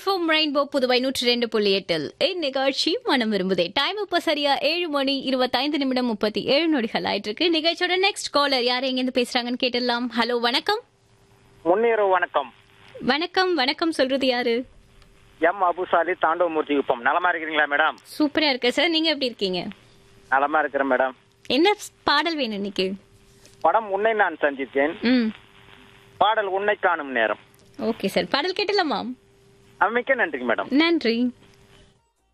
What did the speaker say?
FM rainbow Puduvai நூற்றி ரெண்டு புள்ளி எட்டில் இந்நிகழ்ச்சி மனம் விரும்புதே டைம் இப்ப சரியா ஏழு மணி இருபத்தைந்து நிமிடம் முப்பத்தி ஏழு நொடிகள் ஆயிட்டு இருக்கு நிகழ்ச்சியோட நெக்ஸ்ட் காலர் யார் எங்க இருந்து பேசுறாங்கன்னு கேட்டுடலாம் ஹலோ வணக்கம் முன்னிரவு வணக்கம் வணக்கம் வணக்கம் சொல்றது யாரு எம் அபுசாலி தாண்டவமூர்த்தி குப்பம் நலமா இருக்கிறீங்களா மேடம் சூப்பரா இருக்கு சார் நீங்க எப்படி இருக்கீங்க நலமா இருக்கிறேன் மேடம் என்ன பாடல் வேணும் இன்னைக்கு படம் உன்னை நான் சந்தித்தேன் ம் பாடல் உன்னை காணும் நேரம் ஓகே சார் பாடல் கேட்டலாமா மிக்க நன்றிங்க மேடம் நன்றி